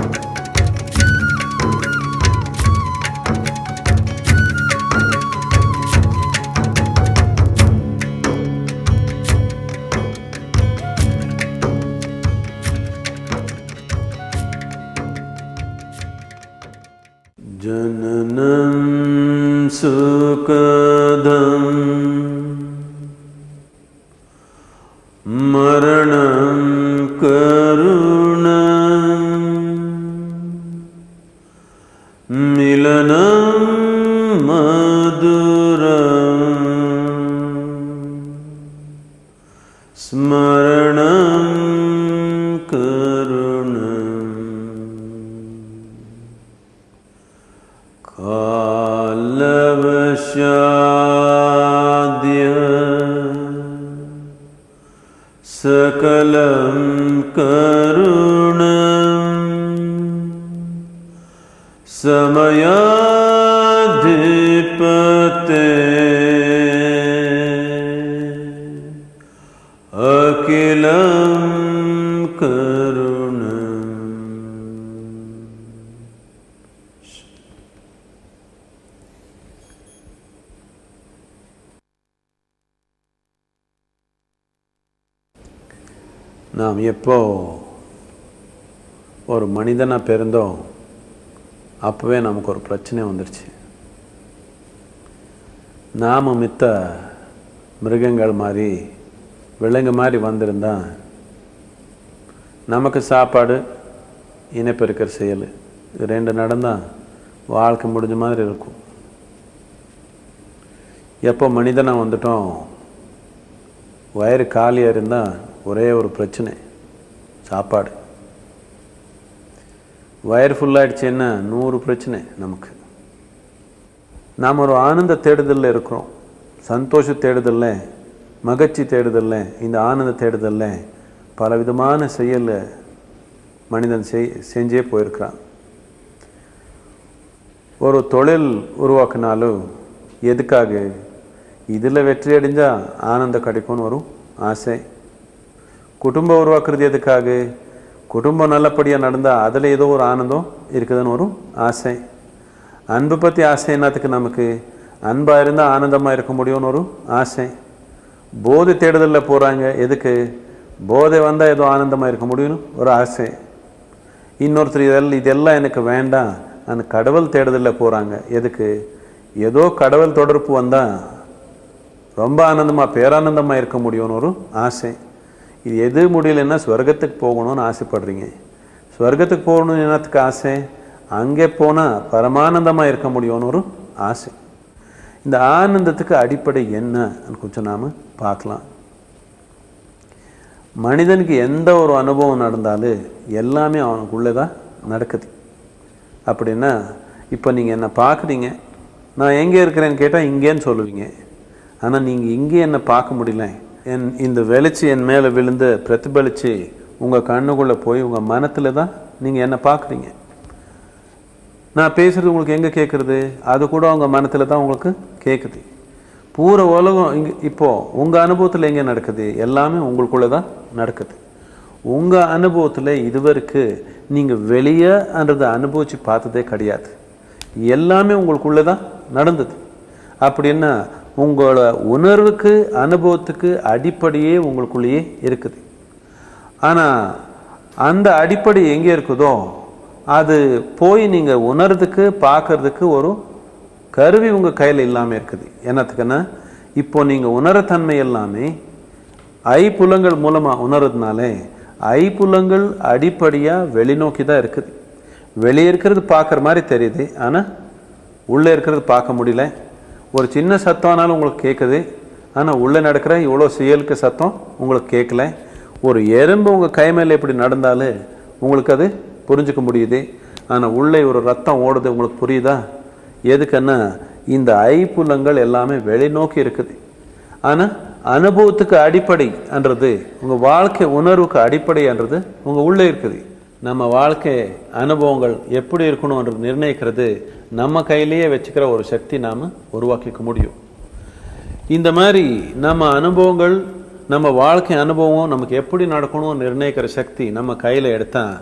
जननं सुखदम् मरणं करुणम् मिलनं मधुरम् स्मरणं करुणम् कालवशाद्य सकलं करुणम् समयाधिपते अखिलं करुणम् நாம் எப்போ ஒரு மனிதனாக பிறந்தோம் அப்போவே நமக்கு ஒரு பிரச்சனை வந்துடுச்சு நாம் மித்த மிருகங்கள் மாதிரி விலங்கு மாதிரி வந்திருந்தா நமக்கு சாப்பாடு இனப்பெருக்கிற செயல் இது ரெண்டு நடந்தால் வாழ்க்கை முடிஞ்ச மாதிரி இருக்கும் எப்போ மனிதனாக வந்துட்டோம் வயிறு காலியாக இருந்தால் ஒரே ஒரு பிரச்சனை சாப்பாடு வயிறு ஃபுல்லாகிடுச்சுன்னா நூறு பிரச்சனை நமக்கு நாம் ஒரு ஆனந்த தேடுதலில் இருக்கிறோம் சந்தோஷ தேடுதலில் மகிழ்ச்சி தேடுதலில் இந்த ஆனந்த தேடுதலில் பல விதமான செயல் மனிதன் செய் செஞ்சே போயிருக்கிறான் ஒரு தொழில் உருவாக்கினாலும் எதுக்காக இதில் வெற்றி அடைஞ்சால் ஆனந்தம் கிடைக்கும்னு வரும் ஆசை குடும்பம் உருவாக்குறது எதுக்காக குடும்பம் நல்லபடியாக நடந்தால் அதில் ஏதோ ஒரு ஆனந்தம் இருக்குதுன்னு வரும் ஆசை அன்பு பற்றி ஆசை என்னத்துக்கு நமக்கு அன்பாக இருந்தால் ஆனந்தமாக இருக்க முடியும்னு ஒரு ஆசை போதை தேடுதலில் போகிறாங்க எதுக்கு போதை வந்தால் ஏதோ ஆனந்தமாக இருக்க முடியும்னு ஒரு ஆசை இன்னொருத்தர் இதெல்லாம் இதெல்லாம் எனக்கு வேண்டாம் அந்த கடவுள் தேடுதலில் போகிறாங்க எதுக்கு ஏதோ கடவுள் தொடர்பு வந்தால் ரொம்ப ஆனந்தமாக பேரானந்தமாக இருக்க முடியும்னு ஒரு ஆசை இது எது முடியலன்னா ஸ்வர்க்கத்துக்கு போகணும்னு ஆசைப்படுறீங்க ஸ்வர்க்கத்துக்கு போகணும்னு என்னத்துக்கு ஆசை அங்கே போனால் பரமானந்தமாக இருக்க முடியும்னு ஒரு ஆசை இந்த ஆனந்தத்துக்கு அடிப்படை என்ன கொஞ்சம் நாம் பார்க்கலாம் மனிதனுக்கு எந்த ஒரு அனுபவம் நடந்தாலும் எல்லாமே அவனுக்குள்ளே தான் நடக்குது அப்படின்னா இப்போ நீங்கள் என்னை பார்க்குறீங்க நான் எங்கே இருக்கிறேன்னு கேட்டால் இங்கேன்னு சொல்லுவீங்க ஆனால் நீங்கள் இங்கே என்னை பார்க்க முடியல என் இந்த வெளிச்சு என் மேலே விழுந்து பிரதிபலித்து உங்கள் கண்ணுக்குள்ளே போய் உங்கள் மனத்தில் தான் நீங்கள் என்னை பார்க்குறீங்க நான் பேசுகிறது உங்களுக்கு எங்கே கேட்குறது அது கூட உங்கள் மனத்தில் தான் உங்களுக்கு கேட்குது பூரா உலகம் இங்கே இப்போது உங்கள் அனுபவத்தில் எங்கே நடக்குது எல்லாமே உங்களுக்குள்ளே தான் நடக்குது உங்கள் அனுபவத்தில் இதுவரைக்கு நீங்கள் வெளியேன்றதை அனுபவித்து பார்த்ததே கிடையாது எல்லாமே உங்களுக்குள்ளே தான் நடந்தது அப்படின்னா உங்களோட உணர்வுக்கு அனுபவத்துக்கு அடிப்படையே உங்களுக்குள்ளேயே இருக்குது ஆனால் அந்த அடிப்படை எங்கே இருக்குதோ அது போய் நீங்கள் உணர்றதுக்கு பார்க்கறதுக்கு ஒரு கருவி உங்கள் கையில் இல்லாமல் இருக்குது என்னத்துக்குன்னா இப்போ நீங்கள் உணரத்தன்மை எல்லாமே ஐப்புலங்கள் மூலமாக உணர்றதுனாலே ஐப்புலங்கள் அடிப்படையாக வெளிநோக்கி தான் இருக்குது வெளியே இருக்கிறது பார்க்குற மாதிரி தெரியுது ஆனால் உள்ளே இருக்கிறது பார்க்க முடியல ஒரு சின்ன சத்தம்னாலும் உங்களுக்கு கேட்குது ஆனால் உள்ளே நடக்கிற இவ்வளோ செயலுக்கு சத்தம் உங்களுக்கு கேட்கல ஒரு எறும்பு உங்கள் கை மேலே எப்படி நடந்தாலும் உங்களுக்கு அது புரிஞ்சுக்க முடியுது ஆனால் உள்ளே ஒரு ரத்தம் ஓடுது உங்களுக்கு புரியுதா எதுக்குன்னா இந்த ஐப்புலங்கள் எல்லாமே வெளிநோக்கி இருக்குது ஆனால் அனுபவத்துக்கு அடிப்படைன்றது உங்கள் வாழ்க்கை உணர்வுக்கு அடிப்படைன்றது உங்கள் உள்ளே இருக்குது நம்ம வாழ்க்கை அனுபவங்கள் எப்படி இருக்கணும்ன்றது நிர்ணயிக்கிறது நம்ம கையிலேயே வச்சுக்கிற ஒரு சக்தி நாம் உருவாக்கிக்க முடியும் இந்த மாதிரி நம்ம அனுபவங்கள் நம்ம வாழ்க்கை அனுபவம் நமக்கு எப்படி நடக்கணும்னு நிர்ணயிக்கிற சக்தி நம்ம கையில் எடுத்தா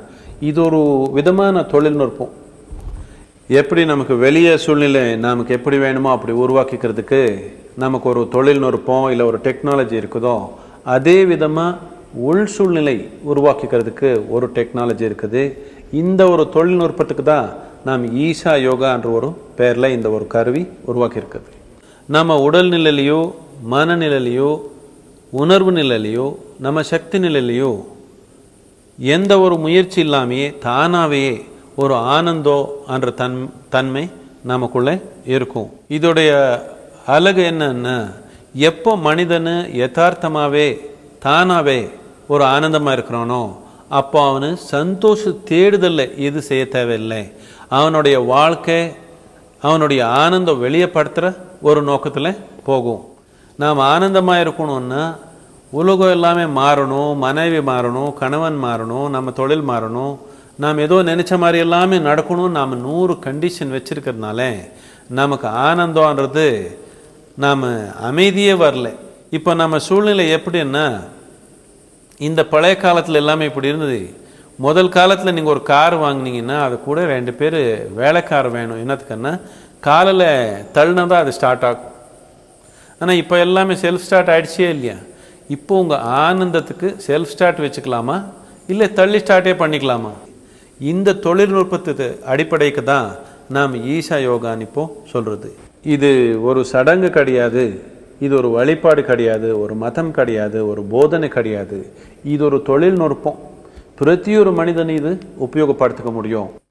இது ஒரு விதமான தொழில்நுட்பம் எப்படி நமக்கு வெளியே சூழ்நிலை நமக்கு எப்படி வேணுமோ அப்படி உருவாக்கிக்கிறதுக்கு நமக்கு ஒரு தொழில்நுட்பம் இல்லை ஒரு டெக்னாலஜி இருக்குதோ அதே விதமாக உள் சூழ்நிலை உருவாக்கிக்கிறதுக்கு ஒரு டெக்னாலஜி இருக்குது இந்த ஒரு தொழில்நுட்பத்துக்கு தான் நாம் ஈஷா யோகான்ற ஒரு பேரில் இந்த ஒரு கருவி உருவாக்கியிருக்குது நம்ம உடல்நிலையிலையோ மனநிலையிலையோ உணர்வு நிலையிலையோ நம்ம சக்தி நிலையிலையோ எந்த ஒரு முயற்சி இல்லாமையே தானாவே ஒரு ஆனந்தோ என்ற தன் தன்மை நமக்குள்ளே இருக்கும் இதோடைய அழகு என்னன்னா எப்போ மனிதனு யதார்த்தமாகவே தானாவே ஒரு ஆனந்தமாக இருக்கிறானோ அப்போ அவனு சந்தோஷ தேடுதல்ல இது செய்ய தேவையில்லை அவனுடைய வாழ்க்கை அவனுடைய ஆனந்தம் வெளியப்படுத்துகிற ஒரு நோக்கத்தில் போகும் நாம் ஆனந்தமாக இருக்கணும்னா உலகம் எல்லாமே மாறணும் மனைவி மாறணும் கணவன் மாறணும் நம்ம தொழில் மாறணும் நாம் ஏதோ நினச்ச மாதிரி எல்லாமே நடக்கணும் நாம் நூறு கண்டிஷன் வச்சிருக்கிறதுனால நமக்கு ஆனந்தம்ன்றது நாம் அமைதியே வரல இப்போ நம்ம சூழ்நிலை எப்படின்னா இந்த பழைய காலத்தில் எல்லாமே இப்படி இருந்தது முதல் காலத்தில் நீங்கள் ஒரு கார் வாங்குனீங்கன்னா அது கூட ரெண்டு பேர் வேலைக்கார் வேணும் என்னத்துக்குன்னா காலில் தள்ளினா தான் அது ஸ்டார்ட் ஆகும் ஆனால் இப்போ எல்லாமே செல்ஃப் ஸ்டார்ட் ஆயிடுச்சே இல்லையா இப்போ உங்கள் ஆனந்தத்துக்கு செல்ஃப் ஸ்டார்ட் வச்சுக்கலாமா இல்லை தள்ளி ஸ்டார்ட்டே பண்ணிக்கலாமா இந்த தொழில்நுட்பத்துக்கு அடிப்படைக்கு தான் நாம் ஈஷா யோகான்னு இப்போ சொல்கிறது இது ஒரு சடங்கு கிடையாது இது ஒரு வழிபாடு கிடையாது ஒரு மதம் கிடையாது ஒரு போதனை கிடையாது இது ஒரு தொழில்நுட்பம் பிரதி ஒரு மனிதன் இது உபயோகப்படுத்திக்க முடியும்